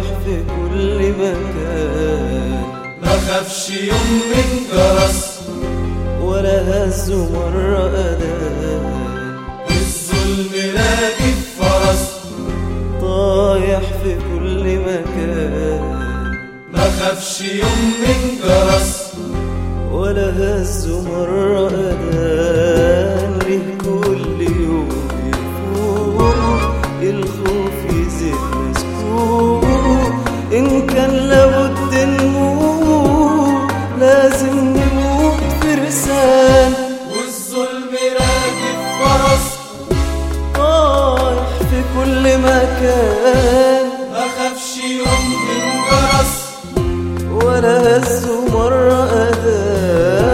في كل مكان ما خافش يوم من جرس ولا هز مرة أذان الظلم راكب فرس طايح في كل مكان ما خافش يوم من جرس ولا هز مرة أذان ليه كل يوم يفوق الخوف يزيد مسكوك إن كان لابد نموت لازم نموت فرسان والظلم راكب فرس طايح في كل مكان ما خافش يوم من جرس ولا هز مرة أذان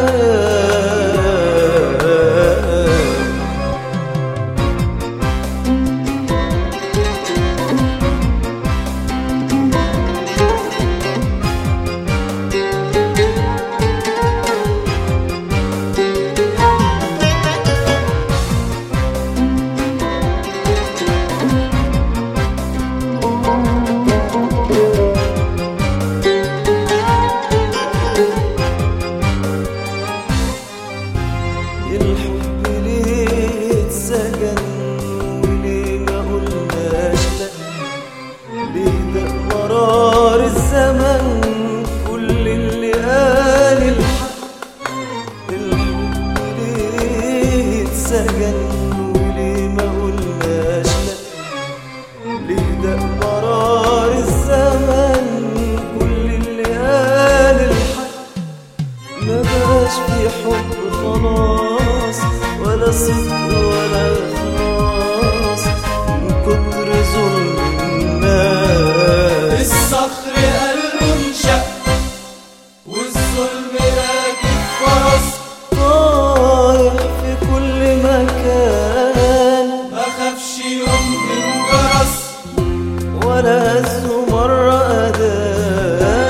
الحب ليه اتسجن وليه ما قلناش لا ليه ده مرار الزمن كل اللي قال الحق الحب ليه اتسجن وليه ما قلناش لا ليه ده مرار الزمن كل اللي قال الحق ما بقاش في حب خلاص ولا صدق ولا خلاص من كتر ظلم الناس الصخر قلبه انشق والظلم راكب فرس طايح في كل مكان ما خافش يوم من جرس ولا هز مرة أذان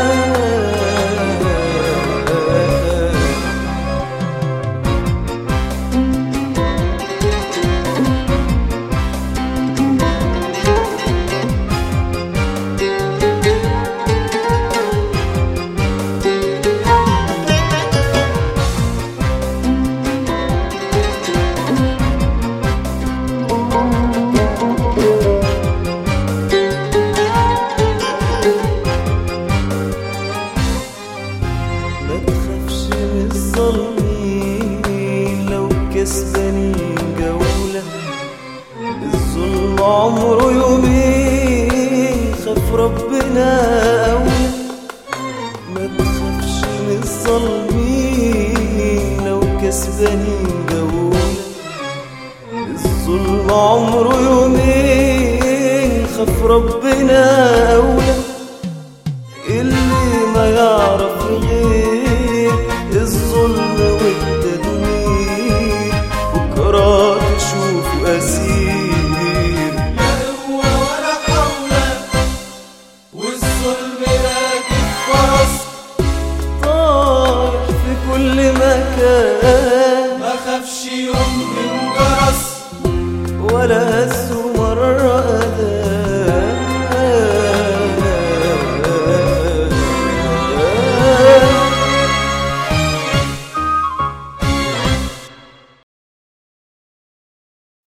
ما تخافش من الظالمين لو كسبانين جولة الظلم عمره يومين خاف ربنا أولى ما تخافش من الظالمين لو كسبانين جولة الظلم عمره يومين خاف ربنا أولى اللي ما يعرف غير الظلم والتدمير بكرة تشوفه أسير لا قوة ولا حول والظلم راكب فرس طايح في كل مكان ما خافش يوم من جرس ولا هز